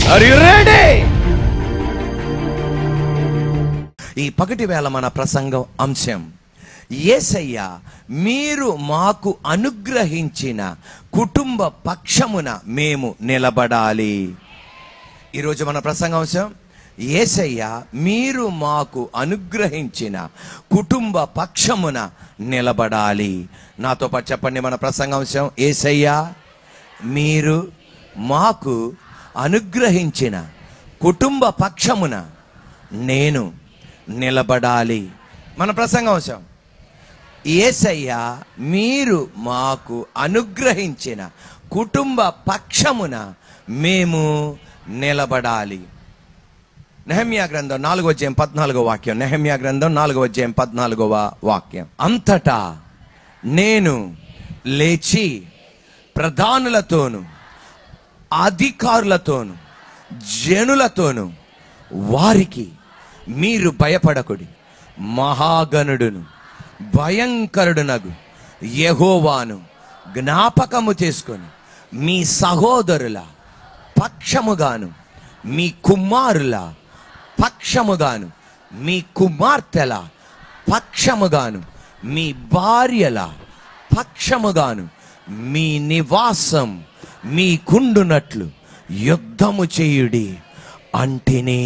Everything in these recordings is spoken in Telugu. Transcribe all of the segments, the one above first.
ఆర్ యు రెడీ ఈ పగటి వేళ మన ప్రసంగం అంశం ఏసయ్య మీరు మాకు అనుగ్రహించిన కుటుంబ పక్షమున మేము నిలబడాలి ఈరోజు మన ప్రసంగాంశం ఏసయ్య మీరు మాకు అనుగ్రహించిన కుటుంబ పక్షమున నిలబడాలి నాతో పాటు చెప్పండి మన ప్రసంగాంశం ఏసయ్య మీరు మాకు అనుగ్రహించిన కుటుంబ పక్షమున నేను నిలబడాలి మన ప్రసంగాంశం ఏసయ్య మీరు మాకు అనుగ్రహించిన కుటుంబ పక్షమున మేము నిలబడాలి నెహమ్యా గ్రంథం నాలుగో అధ్యాయం పద్నాలుగో వాక్యం నెహమ్యా గ్రంథం నాలుగో అధ్యాయం పద్నాలుగవ వాక్యం అంతటా నేను లేచి ప్రధానులతోను అధికారులతోను జనులతోను వారికి మీరు భయపడకుడి మహాగణుడును భయంకరుడునగు యెహోవాను జ్ఞాపకము చేసుకొని మీ సహోదరుల పక్షముగాను మీ కుమారుల పక్షముగాను మీ కుమార్తెల పక్షముగాను మీ భార్యల పక్షముగాను మీ నివాసం మీకుండునట్లు యుద్ధము చేయుడి అంటేనే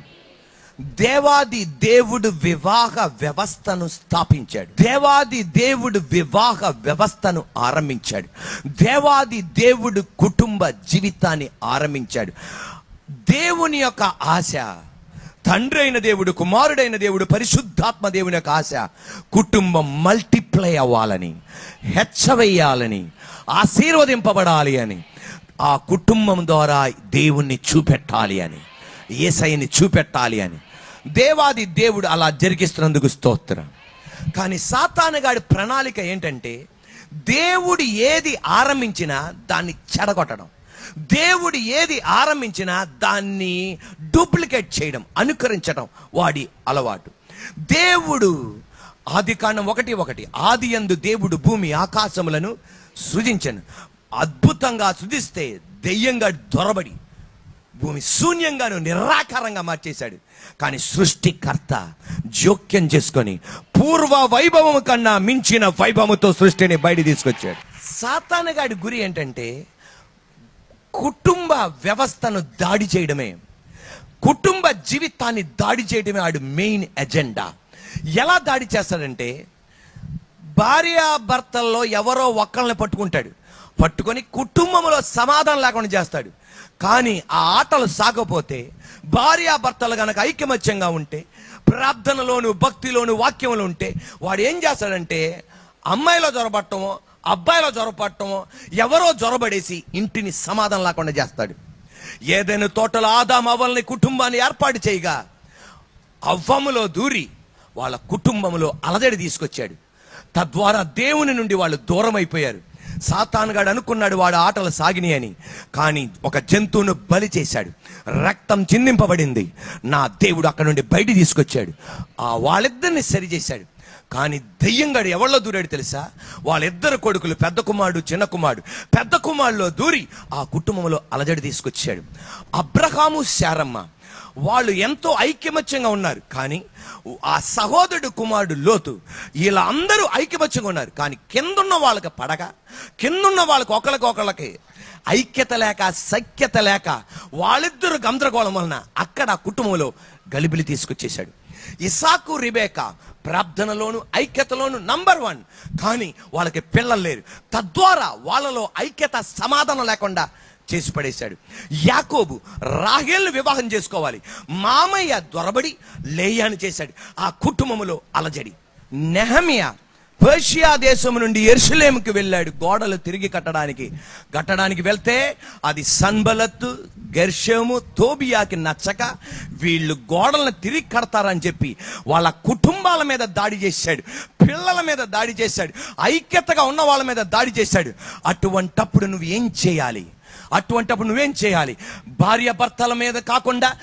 దేవాది దేవుడు వివాహ వ్యవస్థను స్థాపించాడు దేవాది దేవుడు వివాహ వ్యవస్థను ఆరంభించాడు దేవాది దేవుడు కుటుంబ జీవితాన్ని ఆరంభించాడు దేవుని యొక్క ఆశ తండ్రి అయిన దేవుడు కుమారుడైన దేవుడు పరిశుద్ధాత్మ దేవుని యొక్క ఆశ కుటుంబం మల్టిప్లై అవ్వాలని హెచ్చవేయాలని ఆశీర్వదింపబడాలి అని ఆ కుటుంబం ద్వారా దేవుణ్ణి చూపెట్టాలి అని ఏసైని చూపెట్టాలి అని దేవాది దేవుడు అలా జరిగిస్తున్నందుకు స్తోత్రం కానీ సాతానుగాడి ప్రణాళిక ఏంటంటే దేవుడు ఏది ఆరంభించినా దాన్ని చెడగొట్టడం దేవుడు ఏది ఆరంభించినా దాన్ని డూప్లికేట్ చేయడం అనుకరించడం వాడి అలవాటు దేవుడు ఆది కాండం ఒకటి ఒకటి ఆది యందు దేవుడు భూమి ఆకాశములను సృజించను అద్భుతంగా సృజిస్తే దెయ్యంగా దొరబడి భూమి శూన్యంగాను నిరాకారంగా మార్చేశాడు కానీ సృష్టికర్త జోక్యం చేసుకొని పూర్వ వైభవము కన్నా మించిన వైభవముతో సృష్టిని బయట తీసుకొచ్చాడు సాతానగాడి గురి ఏంటంటే కుటుంబ వ్యవస్థను దాడి చేయడమే కుటుంబ జీవితాన్ని దాడి చేయడమే ఆడు మెయిన్ ఎజెండా ఎలా దాడి చేస్తాడంటే భార్యాభర్తల్లో ఎవరో ఒక్కళ్ళని పట్టుకుంటాడు పట్టుకొని కుటుంబంలో సమాధానం లేకుండా చేస్తాడు కానీ ఆ ఆటలు సాగపోతే భార్యాభర్తలు గనక ఐకమత్యంగా ఉంటే ప్రార్థనలోను భక్తిలోను వాక్యంలో ఉంటే వాడు ఏం చేస్తాడంటే అమ్మాయిలో జ్వరపడటమో అబ్బాయిలో జ్వరపడటమో ఎవరో జ్వరబడేసి ఇంటిని సమాధానం లేకుండా చేస్తాడు ఏదైనా తోటలో ఆదాం అవ్వల్ని కుటుంబాన్ని ఏర్పాటు చేయగా అవ్వములో దూరి వాళ్ళ కుటుంబంలో అలజడి తీసుకొచ్చాడు తద్వారా దేవుని నుండి వాళ్ళు దూరం అయిపోయారు సాతానుగాడు అనుకున్నాడు వాడు ఆటలు సాగిని అని కానీ ఒక జంతువును బలి చేశాడు రక్తం చిందింపబడింది నా దేవుడు అక్కడ నుండి బయట తీసుకొచ్చాడు ఆ వాళ్ళిద్దరిని సరి చేశాడు కానీ దెయ్యంగాడు ఎవరిలో దూరాడు తెలుసా వాళ్ళిద్దరు కొడుకులు పెద్ద కుమారుడు చిన్న కుమారుడు పెద్ద కుమారులో దూరి ఆ కుటుంబంలో అలజడి తీసుకొచ్చాడు అబ్రహాము శారమ్మ వాళ్ళు ఎంతో ఐక్యమత్యంగా ఉన్నారు కానీ ఆ సహోదరుడు కుమారుడు లోతు వీళ్ళ అందరూ ఐక్యమత్యంగా ఉన్నారు కానీ కిందున్న వాళ్ళకి పడక కిందున్న వాళ్ళకి ఒకరికొకళ్ళకి ఐక్యత లేక సఖ్యత లేక వాళ్ళిద్దరు గందరగోళం వలన అక్కడ ఆ కుటుంబంలో గలిబిలి తీసుకొచ్చేశాడు ఇసాకు రిబేక ప్రార్థనలోను ఐక్యతలోను నంబర్ వన్ కానీ వాళ్ళకి పిల్లలు లేరు తద్వారా వాళ్ళలో ఐక్యత సమాధానం లేకుండా చేసి పడేశాడు యాకోబు రాహేల్ని వివాహం చేసుకోవాలి మామయ్య దొరబడి లేయాని చేశాడు ఆ కుటుంబములో అలజడి నెహమియా పర్షియా దేశం నుండి ఎర్షలేముకి వెళ్ళాడు గోడలు తిరిగి కట్టడానికి కట్టడానికి వెళ్తే అది సన్బలత్తు గెర్షము తోబియాకి నచ్చక వీళ్ళు గోడలను తిరిగి కడతారని చెప్పి వాళ్ళ కుటుంబాల మీద దాడి చేశాడు పిల్లల మీద దాడి చేశాడు ఐక్యతగా ఉన్న వాళ్ళ మీద దాడి చేశాడు అటువంటప్పుడు నువ్వు ఏం చేయాలి అటువంటప్పుడు నువ్వేం చేయాలి భార్య భర్తల మీద కాకుండా బిడ్డ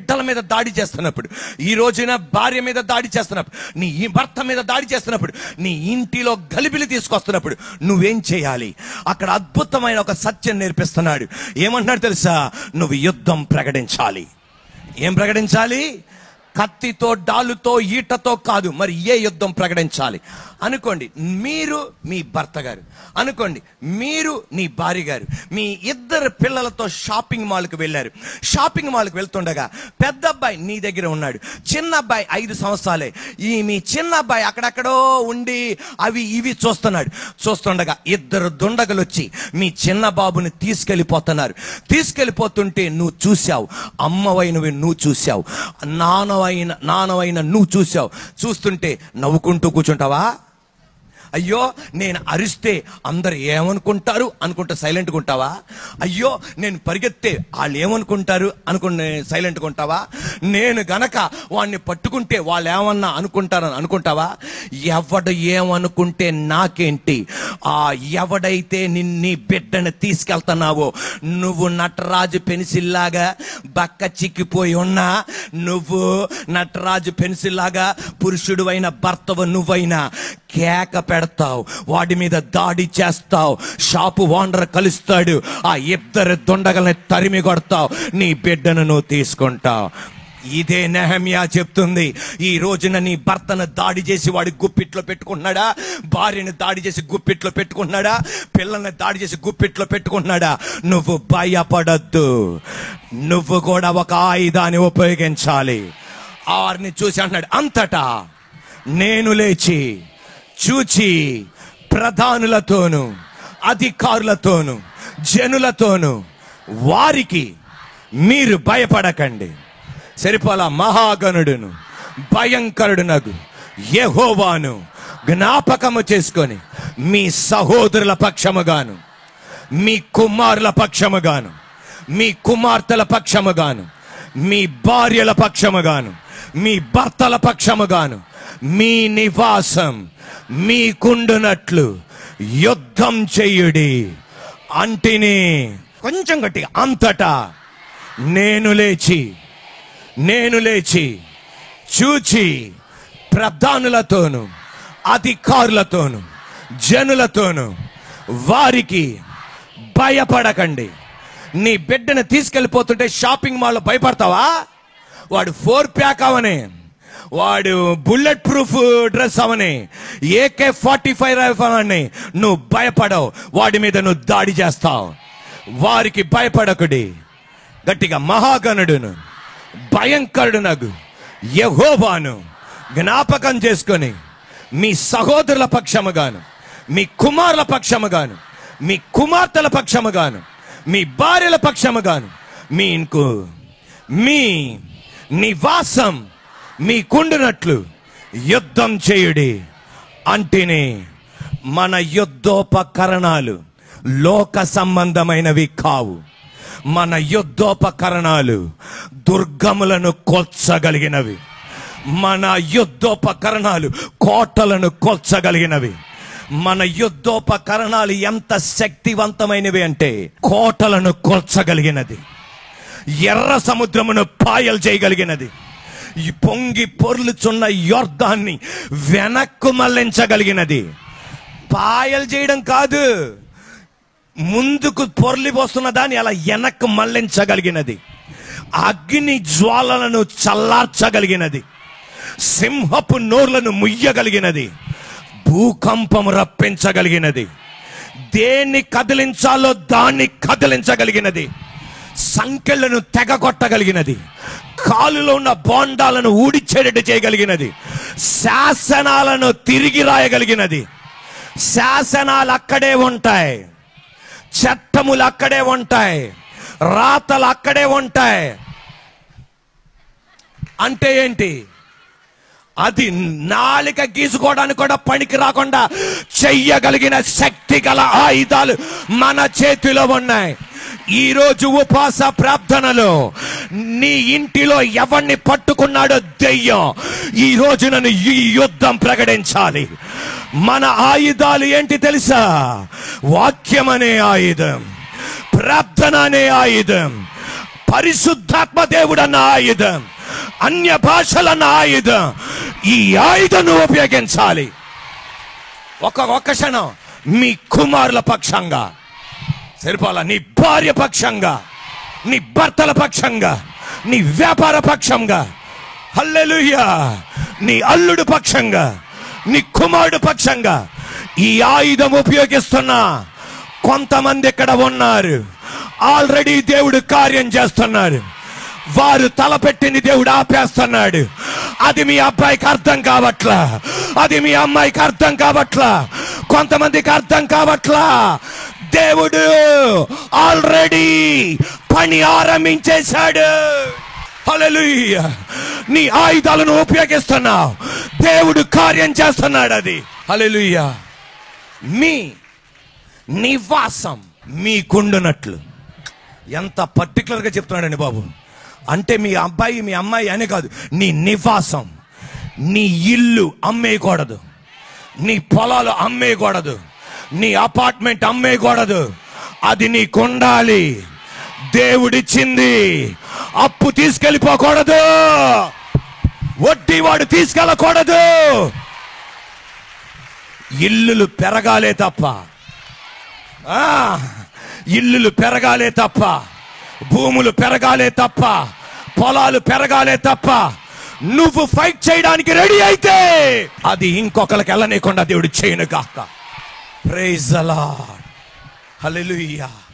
బిడ్డల మీద దాడి చేస్తున్నప్పుడు ఈ రోజున భార్య మీద దాడి చేస్తున్నప్పుడు నీ ఈ భర్త మీద దాడి చేస్తున్నప్పుడు నీ ఇంటిలో గలిబిలి తీసుకొస్తున్నప్పుడు నువ్వేం చేయాలి అక్కడ అద్భుతమైన ఒక సత్యం నేర్పిస్తున్నాడు ఏమంటున్నాడు తెలుసా నువ్వు యుద్ధం ప్రకటించాలి ఏం ప్రకటించాలి కత్తితో డాలుతో ఈటతో కాదు మరి ఏ యుద్ధం ప్రకటించాలి అనుకోండి మీరు మీ భర్త గారు అనుకోండి మీరు నీ భార్య గారు మీ ఇద్దరు పిల్లలతో షాపింగ్ మాల్కి వెళ్ళారు షాపింగ్ మాల్కి వెళ్తుండగా పెద్ద అబ్బాయి నీ దగ్గర ఉన్నాడు చిన్న అబ్బాయి ఐదు సంవత్సరాలే ఈ మీ చిన్న అబ్బాయి అక్కడెక్కడో ఉండి అవి ఇవి చూస్తున్నాడు చూస్తుండగా ఇద్దరు దుండగులు వచ్చి మీ చిన్న బాబుని తీసుకెళ్ళిపోతున్నారు తీసుకెళ్ళిపోతుంటే నువ్వు చూసావు అమ్మవైనవి నువ్వు చూసావు నానవైన నానవైన నువ్వు చూసావు చూస్తుంటే నవ్వుకుంటూ కూర్చుంటావా అయ్యో నేను అరిస్తే అందరు ఏమనుకుంటారు అనుకుంటా సైలెంట్గా ఉంటావా అయ్యో నేను పరిగెత్తే వాళ్ళు ఏమనుకుంటారు అనుకుని సైలెంట్గా ఉంటావా నేను గనక వాడిని పట్టుకుంటే వాళ్ళు ఏమన్నా అనుకుంటారని అనుకుంటావా ఎవడు ఏమనుకుంటే నాకేంటి ఆ ఎవడైతే నిన్ని బిడ్డను తీసుకెళ్తున్నావో నువ్వు నటరాజు పెన్సిల్లాగా బక్క చిక్కిపోయి ఉన్నా నువ్వు నటరాజు పెన్సిల్లాగా పురుషుడు అయిన భర్తవు నువ్వైనా కేక పెడతావు వాడి మీద దాడి చేస్తావు షాపు ఓనర్ కలుస్తాడు ఆ ఇద్దరు దొండగల్ని తరిమి కొడతావు నీ బిడ్డను నువ్వు తీసుకుంటావు ఇదే నెహమ్యా చెప్తుంది ఈ రోజున నీ భర్తను దాడి చేసి వాడి గుప్పిట్లో పెట్టుకున్నాడా భార్యని దాడి చేసి గుప్పిట్లో పెట్టుకున్నాడా పిల్లల్ని దాడి చేసి గుప్పిట్లో పెట్టుకున్నాడా నువ్వు భయపడద్దు నువ్వు కూడా ఒక ఆయుధాన్ని ఉపయోగించాలి ఆరిని చూసి అంటున్నాడు అంతటా నేను లేచి చూచి ప్రధానులతోను అధికారులతోను జనులతోను వారికి మీరు భయపడకండి సరిపోలా మహాగణుడును భయంకరుడునగు యెహోవాను జ్ఞాపకము చేసుకొని మీ సహోదరుల పక్షముగాను మీ కుమారుల పక్షముగాను మీ కుమార్తెల పక్షముగాను మీ భార్యల పక్షముగాను మీ భర్తల పక్షముగాను మీ నివాసం మీకుండునట్లు యుద్ధం చెయ్యుడి అంటిని కొంచెం గట్టిగా అంతటా నేను లేచి నేను లేచి చూచి ప్రధానులతోను అధికారులతోను జనులతోను వారికి భయపడకండి నీ బిడ్డను తీసుకెళ్ళిపోతుంటే షాపింగ్ మాల్లో భయపడతావా వాడు ఫోర్ ప్యాక్ అవనే వాడు బుల్లెట్ ప్రూఫ్ డ్రెస్ అవని ఏకే ఫార్టీ ఫైవ్ రైఫల్ అవని నువ్వు భయపడవు వాడి మీద నువ్వు దాడి చేస్తావు వారికి భయపడకుడి గట్టిగా మహాగణుడును భయంకరుడునగు యహోవాను జ్ఞాపకం చేసుకొని మీ సహోదరుల పక్షముగాను మీ కుమారుల పక్షముగాను మీ కుమార్తెల పక్షముగాను మీ భార్యల పక్షముగాను మీకు మీ నివాసం మీకుండునట్లు యుద్ధం చేయుడి అంటేనే మన యుద్ధోపకరణాలు లోక సంబంధమైనవి కావు మన యుద్ధోపకరణాలు దుర్గములను కొల్చగలిగినవి మన యుద్ధోపకరణాలు కోటలను కొల్చగలిగినవి మన యుద్ధోపకరణాలు ఎంత శక్తివంతమైనవి అంటే కోటలను కొల్చగలిగినది ఎర్ర సముద్రమును పాయలు చేయగలిగినది ఈ పొంగి పొర్లుచున్న యోర్ధాన్ని వెనక్కు మళ్లించగలిగినది పాయలు చేయడం కాదు ముందుకు పొర్లిపోస్తున్న దాన్ని అలా వెనక్కు మళ్లించగలిగినది అగ్ని జ్వాలలను చల్లార్చగలిగినది సింహపు నోర్లను ముయ్యగలిగినది భూకంపం రప్పించగలిగినది దేన్ని కదిలించాలో దాన్ని కదిలించగలిగినది సంకెళ్లను తెగగొట్టగలిగినది కాలులో ఉన్న బోండాలను ఊడిచేటట్టు చేయగలిగినది శాసనాలను తిరిగి రాయగలిగినది శాసనాలు అక్కడే ఉంటాయి చట్టములు అక్కడే ఉంటాయి రాతలు అక్కడే ఉంటాయి అంటే ఏంటి అది నాలిక గీసుకోవడానికి కూడా పనికి రాకుండా చెయ్యగలిగిన శక్తి గల ఆయుధాలు మన చేతిలో ఉన్నాయి ఈ రోజు ఉపవాస ప్రార్థనలో నీ ఇంటిలో ఎవరిని పట్టుకున్నాడో దెయ్యం ఈ రోజు నన్ను ఈ యుద్ధం ప్రకటించాలి మన ఆయుధాలు ఏంటి తెలుసా వాక్యం అనే ఆయుధం ప్రార్థన అనే ఆయుధం పరిశుద్ధాత్మ దేవుడు అన్న ఆయుధం అన్య భాషలన్న ఆయుధం ఈ ఆయుధం నువ్వు ఉపయోగించాలి ఒక ఒక్క క్షణం మీ కుమారుల పక్షంగా సరిపోలా నీ భార్య పక్షంగా నీ భర్తల పక్షంగా నీ వ్యాపార పక్షంగా హల్లెలూయా నీ అల్లుడు పక్షంగా నీ కుమారుడు పక్షంగా ఈ ఆయుధం ఉపయోగిస్తున్నా కొంతమంది ఇక్కడ ఉన్నారు ఆల్రెడీ దేవుడు కార్యం చేస్తున్నారు వారు తలపెట్టింది దేవుడు ఆపేస్తున్నాడు అది మీ అబ్బాయికి అర్థం కావట్లా అది మీ అమ్మాయికి అర్థం కావట్లా కొంతమందికి అర్థం కావట్లా దేవుడు ఆల్రెడీ పని ఆరంభించేశాడు హల్లెలూయా నీ ఆయుధాలను ఉపయోగిస్తున్నావు దేవుడు కార్యం చేస్తున్నాడు అది హల్లెలూయా మీ నివాసం మీకుండునట్లు ఎంత పర్టికులర్గా చెప్తున్నాడండి బాబు అంటే మీ అబ్బాయి మీ అమ్మాయి అనే కాదు నీ నివాసం నీ ఇల్లు అమ్మేయకూడదు నీ పొలాలు అమ్మేయకూడదు నీ అపార్ట్మెంట్ అమ్మేయకూడదు అది నీకుండాలి దేవుడిచ్చింది అప్పు తీసుకెళ్ళిపోకూడదు వడ్డీ వాడు తీసుకెళ్ళకూడదు ఇల్లులు పెరగాలే తప్ప ఆ, ఇల్లులు పెరగాలే తప్ప భూములు పెరగాలే తప్ప పొలాలు పెరగాలే తప్ప నువ్వు ఫైట్ చేయడానికి రెడీ అయితే అది ఇంకొకరికి వెళ్ళనీయకుండా దేవుడు చేయను కాక ప్రైజ్ అలాడ్ హల్లెలూయా